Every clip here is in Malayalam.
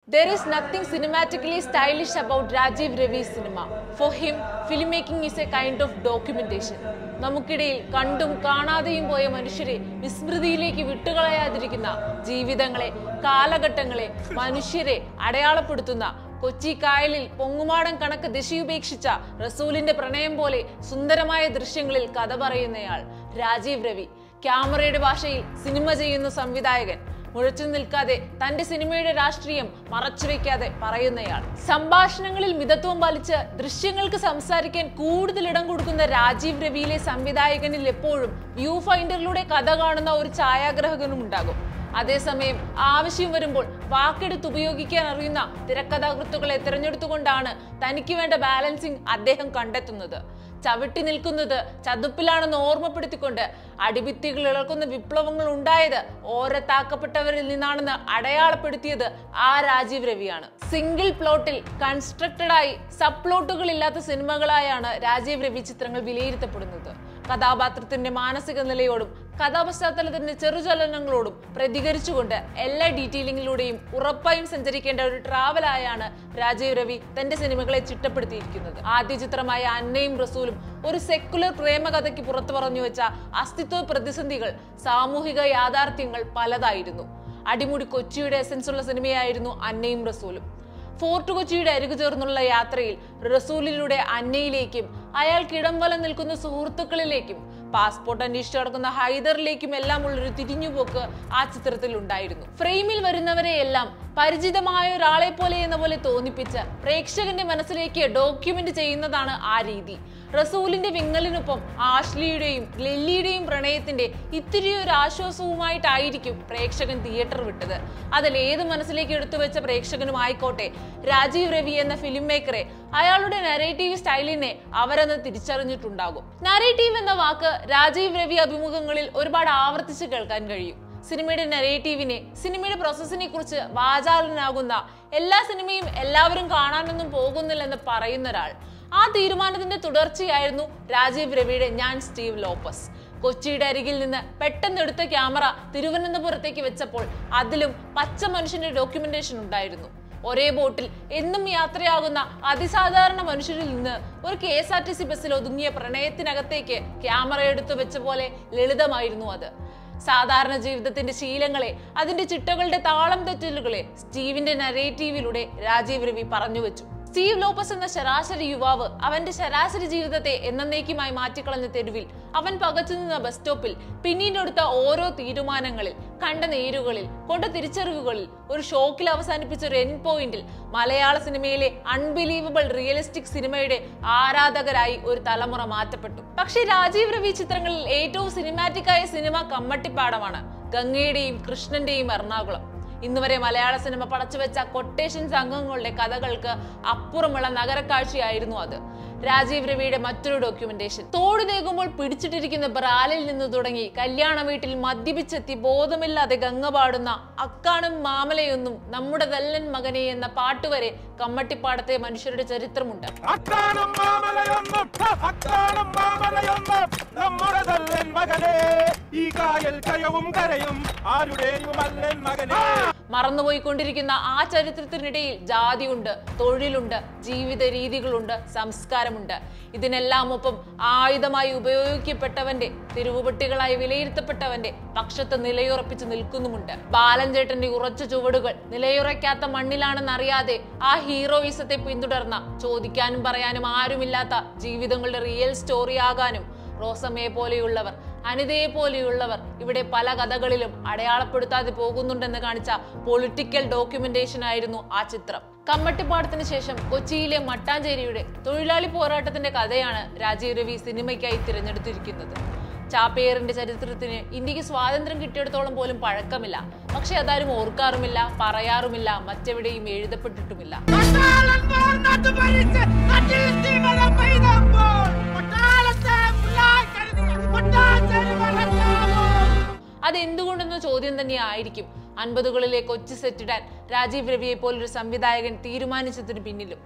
There is nothing cinematically stylish about Rajiv Ravi's cinema. For him, filmmaking is a kind of documentation. നമുക്കിടയിൽ കണ്ടും കാണാതെയും പോയ മനുഷ്യരെ വിസ്മൃതിയിലേക്ക് വിട്ടുകളയാതിരിക്കുന്ന ജീവിതങ്ങളെ കാലഘട്ടങ്ങളെ മനുഷ്യരെ അടയാളപ്പെടുത്തുന്ന കൊച്ചി കായലിൽ പൊങ്ങുമാടം കണക്ക് ദിശയുപേക്ഷിച്ച റസൂലിന്റെ പ്രണയം പോലെ സുന്ദരമായ ദൃശ്യങ്ങളിൽ കഥ പറയുന്നയാൾ രാജീവ് രവി ക്യാമറയുടെ ഭാഷയിൽ സിനിമ ചെയ്യുന്ന സംവിധായകൻ മുഴച്ചു നിൽക്കാതെ തന്റെ സിനിമയുടെ രാഷ്ട്രീയം മറച്ചുവെക്കാതെ പറയുന്നയാൾ സംഭാഷണങ്ങളിൽ മിതത്വം പാലിച്ച് ദൃശ്യങ്ങൾക്ക് സംസാരിക്കാൻ കൂടുതൽ ഇടം കൊടുക്കുന്ന രാജീവ് രവിയിലെ സംവിധായകനിൽ എപ്പോഴും വ്യൂ ഫൈൻഡറിലൂടെ കഥ കാണുന്ന ഒരു ഛായാഗ്രഹകനും ഉണ്ടാകും അതേസമയം ആവശ്യം വരുമ്പോൾ വാക്കെടുത്ത് ഉപയോഗിക്കാൻ അറിയുന്ന തിരക്കഥാകൃത്തുക്കളെ തിരഞ്ഞെടുത്തുകൊണ്ടാണ് തനിക്ക് വേണ്ട ബാലൻസിംഗ് അദ്ദേഹം കണ്ടെത്തുന്നത് ചവിട്ടി നിൽക്കുന്നത് ചതുപ്പിലാണെന്ന് ഓർമ്മപ്പെടുത്തിക്കൊണ്ട് അടിഭിത്തികൾ ഇളക്കുന്ന വിപ്ലവങ്ങൾ ഉണ്ടായത് ഓരത്താക്കപ്പെട്ടവരിൽ നിന്നാണെന്ന് അടയാളപ്പെടുത്തിയത് ആ രാജീവ് രവിയാണ് സിംഗിൾ പ്ലോട്ടിൽ കൺസ്ട്രക്റ്റഡ് ആയി സബ് പ്ലോട്ടുകൾ ഇല്ലാത്ത സിനിമകളായാണ് രാജീവ് രവി ചിത്രങ്ങൾ വിലയിരുത്തപ്പെടുന്നത് കഥാപാത്രത്തിന്റെ മാനസിക നിലയോടും കഥാപശ്ചാത്തലത്തിന്റെ ചെറുചലനങ്ങളോടും പ്രതികരിച്ചുകൊണ്ട് എല്ലാ ഡീറ്റെയിലിംഗിലൂടെയും ഉറപ്പായും സഞ്ചരിക്കേണ്ട ഒരു ട്രാവലായാണ് രാജീവ് രവി തന്റെ സിനിമകളെ ചിട്ടപ്പെടുത്തിയിരിക്കുന്നത് ആദ്യ ചിത്രമായ അന്നയും റസൂലും ഒരു സെക്കുലർ പ്രേമകഥയ്ക്ക് പുറത്തു പറഞ്ഞു വെച്ച അസ്തിത്വ പ്രതിസന്ധികൾ സാമൂഹിക യാഥാർത്ഥ്യങ്ങൾ പലതായിരുന്നു അടിമുടി കൊച്ചിയുടെ എസൻസ് ഉള്ള സിനിമയായിരുന്നു അന്നയും റസൂലും ഫോർട്ട് കൊച്ചിയുടെ അരികു ചേർന്നുള്ള യാത്രയിൽ റസൂലിലൂടെ അന്നയിലേക്കും അയാൾക്ക് ഇടം വലം നിൽക്കുന്ന സുഹൃത്തുക്കളിലേക്കും പാസ്പോർട്ട് അന്വേഷിച്ചു നടക്കുന്ന ഹൈദറിലേക്കും എല്ലാം ഉള്ളൊരു തിരിഞ്ഞുപോക്ക് ആ ചിത്രത്തിൽ ഉണ്ടായിരുന്നു ഫ്രെയിമിൽ വരുന്നവരെ എല്ലാം പരിചിതമായ ഒരാളെ പോലെ എന്ന പോലെ തോന്നിപ്പിച്ച് പ്രേക്ഷകന്റെ മനസ്സിലേക്ക് ഡോക്യുമെന്റ് ചെയ്യുന്നതാണ് ആ രീതി റസൂലിന്റെ വിങ്ങലിനൊപ്പം ആഷ്ലിയുടെയും ലെല്ലിയുടെയും പ്രണയത്തിന്റെ ഇത്തിരി ഒരു ആശ്വാസവുമായിട്ടായിരിക്കും പ്രേക്ഷകൻ തിയേറ്റർ വിട്ടത് അതിൽ ഏത് മനസ്സിലേക്ക് എടുത്തു വെച്ച പ്രേക്ഷകനും ആയിക്കോട്ടെ രാജീവ് രവി എന്ന ഫിലിം മേക്കറെ അയാളുടെ നരേറ്റീവ് സ്റ്റൈലിനെ അവരെന്ന് തിരിച്ചറിഞ്ഞിട്ടുണ്ടാകും നരേറ്റീവ് എന്ന വാക്ക് രാജീവ് രവി അഭിമുഖങ്ങളിൽ ഒരുപാട് ആവർത്തിച്ച് കേൾക്കാൻ കഴിയും സിനിമയുടെ നരേറ്റീവിനെ സിനിമയുടെ പ്രോസസ്സിനെ കുറിച്ച് വാചാലനാകുന്ന എല്ലാ സിനിമയും എല്ലാവരും കാണാനൊന്നും പോകുന്നില്ലെന്ന് പറയുന്ന ഒരാൾ ആ തീരുമാനത്തിന്റെ തുടർച്ചയായിരുന്നു രാജീവ് രവിയുടെ ഞാൻ സ്റ്റീവ് ലോപ്പസ് കൊച്ചിയുടെ അരികിൽ നിന്ന് പെട്ടെന്ന് എടുത്ത ക്യാമറ തിരുവനന്തപുരത്തേക്ക് വെച്ചപ്പോൾ അതിലും പച്ച മനുഷ്യന്റെ ഡോക്യുമെന്റേഷൻ ഉണ്ടായിരുന്നു ഒരേ ബോട്ടിൽ എന്നും യാത്രയാകുന്ന അതിസാധാരണ മനുഷ്യരിൽ നിന്ന് ഒരു K S R T C ബസ്സിൽ ഒതുങ്ങിയ പ്രണയത്തിനകത്തേക്ക് ക്യാമറ എടുത്തു വെച്ച പോലെ ലളിതമായിരുന്നു അത് സാധാരണ ജീവിതത്തിന്റെ ശീലങ്ങളെ അതിന്റെ ചിട്ടകളുടെ താളം തെറ്റലുകളെ സ്റ്റീവിന്റെ നരേറ്റീവിലൂടെ രാജീവ് രവി പറഞ്ഞു വെച്ചു സ്റ്റീവ് ലോപ്പസ് എന്ന ശരാശരി യുവാവ് അവന്റെ ശരാശരി ജീവിതത്തെ എന്നേക്കുമായി മാറ്റിക്കളഞ്ഞ തെരുവിൽ അവൻ പകച്ചു നിന്ന ബസ് സ്റ്റോപ്പിൽ പിന്നീടെടുത്ത ഓരോ തീരുമാനങ്ങളിൽ കണ്ട നേരുകളിൽ കൊണ്ട തിരിച്ചറിവുകളിൽ ഒരു ഷോക്കിൽ അവസാനിപ്പിച്ച ഒരു എൻ പോയിന്റിൽ മലയാള സിനിമയിലെ അൺബിലീവബിൾ റിയലിസ്റ്റിക് സിനിമയുടെ ആരാധകരായി ഒരു തലമുറ മാറ്റപ്പെട്ടു പക്ഷേ രാജീവ് രവി ചിത്രങ്ങളിൽ ഏറ്റവും സിനിമാറ്റിക് ആയ സിനിമ കമ്മട്ടിപ്പാടമാണ് ഗംഗയുടെയും കൃഷ്ണന്റെയും എറണാകുളം ഇന്നുവരെ മലയാള സിനിമ പടച്ചുവെച്ച കൊട്ടേഷൻ സംഘങ്ങളുടെ കഥകൾക്ക് അപ്പുറമുള്ള നഗരക്കാഴ്ചയായിരുന്നു അത് രാജീവ് രവിയുടെ മറ്റൊരു ഡോക്യുമെന്റേഷൻ തോട് നീങ്ങുമ്പോൾ പിടിച്ചിട്ടിരിക്കുന്ന ബ്രാലിൽ നിന്ന് തുടങ്ങി കല്യാണ വീട്ടിൽ മദ്യപിച്ചെത്തി ബോധമില്ലാതെ ഗംഗ പാടുന്ന അക്കാണും മാമലയൊന്നും നമ്മുടെ തല്ലൻ മകനെ എന്ന പാട്ടുവരെ കമ്മട്ടിപ്പാടത്തെ മനുഷ്യരുടെ ചരിത്രമുണ്ട് അക്കാണും മാമലയൊന്നും അക്കാണും മാമലയൊന്നും നമ്മുടെ തല്ലൻ മകനെ ഈ കായൽ കയവും കരയും ആരുടെയും അല്ലൻ മകനെ മറന്നുപോയിക്കൊണ്ടിരിക്കുന്ന ആ ചരിത്രത്തിനിടയിൽ ജാതിയുണ്ട് തൊഴിലുണ്ട് ജീവിത രീതികളുണ്ട് സംസ്കാരമുണ്ട് ഇതിനെല്ലാം ഒപ്പം ആയുധമായി ഉപയോഗിക്കപ്പെട്ടവന്റെ തിരുവുപട്ടികളായി വിലയിരുത്തപ്പെട്ടവന്റെ പക്ഷത്ത് നിലയുറപ്പിച്ച് നിൽക്കുന്നുമുണ്ട് ബാലൻചേട്ടന്റെ ഉറച്ച ചുവടുകൾ നിലയുറയ്ക്കാത്ത മണ്ണിലാണെന്നറിയാതെ ആ ഹീറോയിസത്തെ പിന്തുടർന്ന ചോദിക്കാനും പറയാനും ആരുമില്ലാത്ത ജീവിതങ്ങളുടെ റിയൽ സ്റ്റോറി ആകാനും റോസമ്മയെ പോലെയുള്ളവർ അനിതയെ പോലെയുള്ളവർ ഇവിടെ പല കഥകളിലും അടയാളപ്പെടുത്താതെ പോകുന്നുണ്ടെന്ന് കാണിച്ച പൊളിറ്റിക്കൽ ഡോക്യുമെന്റേഷൻ ആയിരുന്നു ആ ചിത്രം കമ്മട്ടിപ്പാടത്തിന് ശേഷം കൊച്ചിയിലെ മട്ടാഞ്ചേരിയുടെ തൊഴിലാളി പോരാട്ടത്തിന്റെ കഥയാണ് രാജീവ് രവി സിനിമയ്ക്കായി തിരഞ്ഞെടുത്തിരിക്കുന്നത് ചാപ്പേറിന്റെ ചരിത്രത്തിന് ഇന്ത്യക്ക് സ്വാതന്ത്ര്യം കിട്ടിയിടത്തോളം പോലും പഴക്കമില്ല പക്ഷെ അതാരും ഓർക്കാറുമില്ല പറയാറുമില്ല മറ്റെവിടെയും എഴുതപ്പെട്ടിട്ടുമില്ല പട്ടാളം പോർന്നോട്ട് ഭരിച്ച് നാട്ടിൽ തീമഴ പെയ്തപ്പോൾ പട്ടാളത്തെ മുള്ളായി കരുതിയ പട്ടാഞ്ചേരി മറക്കാമോ അതെന്തുകൊണ്ടെന്ന ചോദ്യം തന്നെയായിരിക്കും അൻപതുകളിലെ കൊച്ചി സെറ്റിടാൻ രാജീവ് രവിയെ പോലൊരു സംവിധായകൻ തീരുമാനിച്ചതിന് പിന്നിലും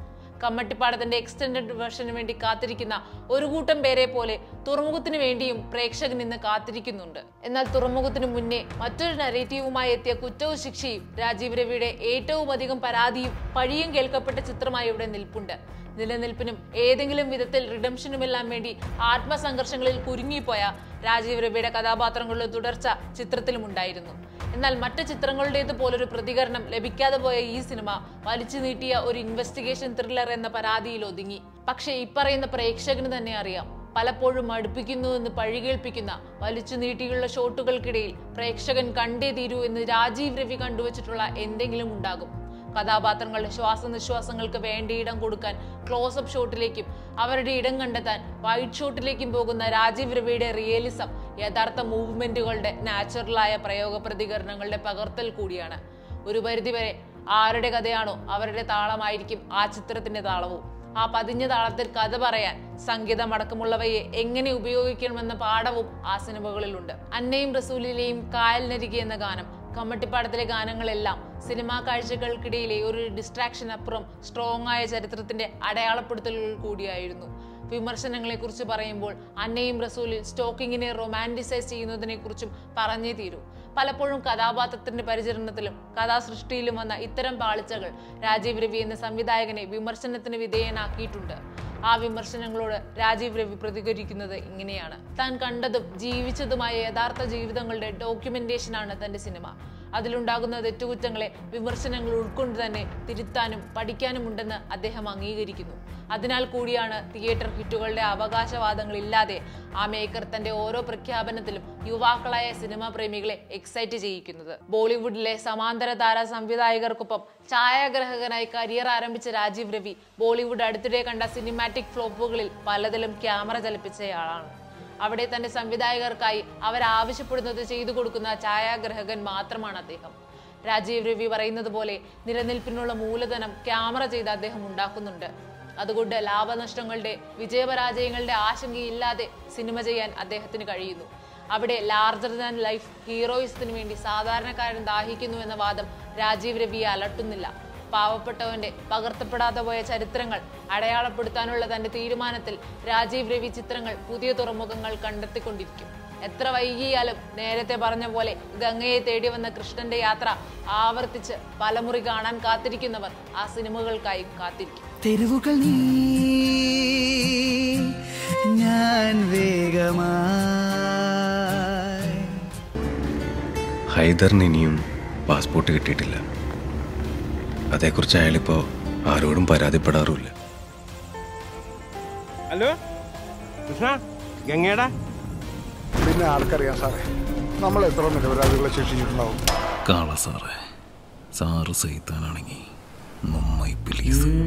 കമ്മട്ടിപ്പാടത്തിന്റെ എക്സ്റ്റൻഡഡ് വേർഷന് വേണ്ടി കാത്തിരിക്കുന്ന ഒരു കൂട്ടം പേരെ പോലെ തുറമുഖത്തിന് വേണ്ടിയും പ്രേക്ഷകൻ ഇന്ന് കാത്തിരിക്കുന്നുണ്ട് എന്നാൽ തുറമുഖത്തിന് മുന്നേ മറ്റൊരു നരേറ്റീവുമായി എത്തിയ കുറ്റവും ശിക്ഷയും രാജീവ് രവിയുടെ ഏറ്റവും അധികം പരാതിയും പഴിയും കേൾക്കപ്പെട്ട ചിത്രമായി ഇവിടെ നിൽപ്പുണ്ട് നിലനിൽപ്പിനും ഏതെങ്കിലും വിധത്തിൽ റിഡംഷനുമെല്ലാം വേണ്ടി ആത്മസംഘർഷങ്ങളിൽ കുരുങ്ങിപ്പോയ രാജീവ് രവിയുടെ കഥാപാത്രങ്ങളുടെ തുടർച്ച ചിത്രത്തിലും ഉണ്ടായിരുന്നു എന്നാൽ മറ്റ് ചിത്രങ്ങളുടേത് പോലൊരു പ്രതികരണം ലഭിക്കാതെ പോയ ഈ സിനിമ വലിച്ചു നീട്ടിയ ഒരു ഇൻവെസ്റ്റിഗേഷൻ ത്രില്ലർ എന്ന പരാതിയിൽ ഒതുങ്ങി പക്ഷേ ഇപ്പറയുന്ന പ്രേക്ഷകന് തന്നെ അറിയാം പലപ്പോഴും അടുപ്പിക്കുന്നു എന്ന് പഴികേൾപ്പിക്കുന്ന വലിച്ചു നീട്ടിയുള്ള ഷോട്ടുകൾക്കിടയിൽ പ്രേക്ഷകൻ കണ്ടേ തീരൂ എന്ന് രാജീവ് രവി കണ്ടുവച്ചിട്ടുള്ള എന്തെങ്കിലും ഉണ്ടാകും കഥാപാത്രങ്ങളുടെ ശ്വാസനിശ്വാസങ്ങൾക്ക് വേണ്ട ഇടം കൊടുക്കാൻ ക്ലോസപ്പ് ഷോട്ടിലേക്കും അവരുടെ ഇടം കണ്ടെത്താൻ വൈറ്റ് ഷോട്ടിലേക്കും പോകുന്ന രാജീവ് രവിയുടെ റിയലിസം യഥാർത്ഥ മൂവ്മെന്റുകളുടെ നാച്ചുറലായ പ്രയോഗ പ്രതികരണങ്ങളുടെ പകർത്തൽ കൂടിയാണ് ഒരു പരിധിവരെ ആരുടെ കഥയാണോ അവരുടെ താളമായിരിക്കും ആ ചിത്രത്തിന്റെ താളവും ആ പതിഞ്ഞ താളത്തിൽ കഥ പറയാൻ സംഗീതം അടക്കമുള്ളവയെ എങ്ങനെ ഉപയോഗിക്കണമെന്ന പാഠവും ആ സിനിമകളിലുണ്ട് അന്നയും റസൂലിലെയും കായലിനരികെ എന്ന ഗാനം കമ്മട്ടിപ്പാടത്തിലെ ഗാനങ്ങളെല്ലാം സിനിമാ കാഴ്ചകൾക്കിടയിലെ ഒരു ഡിസ്ട്രാക്ഷൻ അപ്പുറം സ്ട്രോങ് ആയ ചരിത്രത്തിന്റെ അടയാളപ്പെടുത്തലുകൾ കൂടിയായിരുന്നു വിമർശനങ്ങളെ കുറിച്ച് പറയുമ്പോൾ അന്നയും റസൂലിൽ സ്റ്റോക്കിങ്ങിനെ റൊമാൻറ്റിസൈസ് ചെയ്യുന്നതിനെ കുറിച്ചും പറഞ്ഞേ തീരൂ പലപ്പോഴും കഥാപാത്രത്തിന്റെ പരിചരണത്തിലും കഥാസൃഷ്ടിയിലും വന്ന ഇത്തരം പാളിച്ചകൾ രാജീവ് രവി എന്ന സംവിധായകനെ വിമർശനത്തിന് വിധേയനാക്കിയിട്ടുണ്ട് ആ വിമർശനങ്ങളോട് രാജീവ് രവി പ്രതികരിക്കുന്നത് ഇങ്ങനെയാണ് താൻ കണ്ടതും ജീവിച്ചതുമായ യഥാർത്ഥ ജീവിതങ്ങളുടെ ഡോക്യുമെന്റേഷനാണ് തന്റെ സിനിമ അതിലുണ്ടാകുന്ന തെറ്റുകുറ്റങ്ങളെ വിമർശനങ്ങൾ ഉൾക്കൊണ്ട് തന്നെ തിരുത്താനും പഠിക്കാനുമുണ്ടെന്ന് അദ്ദേഹം അംഗീകരിക്കുന്നു അതിനാൽ കൂടിയാണ് തിയേറ്റർ ഹിറ്റുകളുടെ അവകാശവാദങ്ങളില്ലാതെ ആ മേക്കർ തന്റെ ഓരോ പ്രഖ്യാപനത്തിലും യുവാക്കളായ സിനിമാ പ്രേമികളെ എക്സൈറ്റ് ചെയ്യിക്കുന്നത് ബോളിവുഡിലെ സമാന്തര താര സംവിധായകർക്കൊപ്പം ഛായാഗ്രഹകനായി കരിയർ ആരംഭിച്ച രാജീവ് രവി ബോളിവുഡ് അടുത്തിടെ കണ്ട സിനിമാറ്റിക് ഫ്ലോപ്പുകളിൽ പലതിലും ക്യാമറ ചലിപ്പിച്ചയാളാണ് അവിടെ തന്റെ സംവിധായകർക്കായി അവരാവശ്യപ്പെടുന്നത് ചെയ്തു കൊടുക്കുന്ന ഛായാഗ്രഹകൻ മാത്രമാണ് അദ്ദേഹം രാജീവ് രവി പറയുന്നത് പോലെ നിലനിൽപ്പിനുള്ള മൂലധനം ക്യാമറ ചെയ്ത് അദ്ദേഹം ഉണ്ടാക്കുന്നുണ്ട് അതുകൊണ്ട് ലാഭനഷ്ടങ്ങളുടെ വിജയപരാജയങ്ങളുടെ ആശങ്കയില്ലാതെ സിനിമ ചെയ്യാൻ അദ്ദേഹത്തിന് കഴിയുന്നു അവിടെ ലാർജർ ദാൻ ലൈഫ് ഹീറോയിസത്തിന് വേണ്ടി സാധാരണക്കാരൻ ദാഹിക്കുന്നു എന്ന വാദം രാജീവ് രവിയെ അലട്ടുന്നില്ല പാവപ്പെട്ടവന്റെ പകർത്തപ്പെടാതെ പോയ ചരിത്രങ്ങൾ അടയാളപ്പെടുത്താനുള്ള തന്റെ തീരുമാനത്തിൽ രാജീവ് രവി ചിത്രങ്ങൾ പുതിയ തുറമുഖങ്ങൾ കണ്ടെത്തിക്കൊണ്ടിരിക്കും എത്ര വൈകിയാലും നേരത്തെ പറഞ്ഞ പോലെ ഗംഗയെ തേടി വന്ന കൃഷ്ണന്റെ യാത്ര ആവർത്തിച്ച് പലമുറി കാണാൻ കാത്തിരിക്കുന്നവർ ആ സിനിമകൾക്കായി കാത്തിരിക്കും തെരുവുകൾ നീ ഞാൻ വേഗമായി ഹൈദറിന് ഇനിയും പാസ്പോർട്ട് കിട്ടിയിട്ടില്ല അതേക്കുറിച്ച് അയാളിപ്പോൾ ആരോടും പരാതിപ്പെടാറുമില്ല ഹലോ കൃഷ്ണ ഗംഗയുടെ പിന്നെ ആൾക്കറിയാം സാറേ നമ്മൾ എത്ര നിരപരാധികളെ ശിക്ഷിച്ചിട്ടുണ്ടാവും കാള സാറേ സാറ് സൈത്താനാണെങ്കിൽ നന്നായി പ്ലീസ്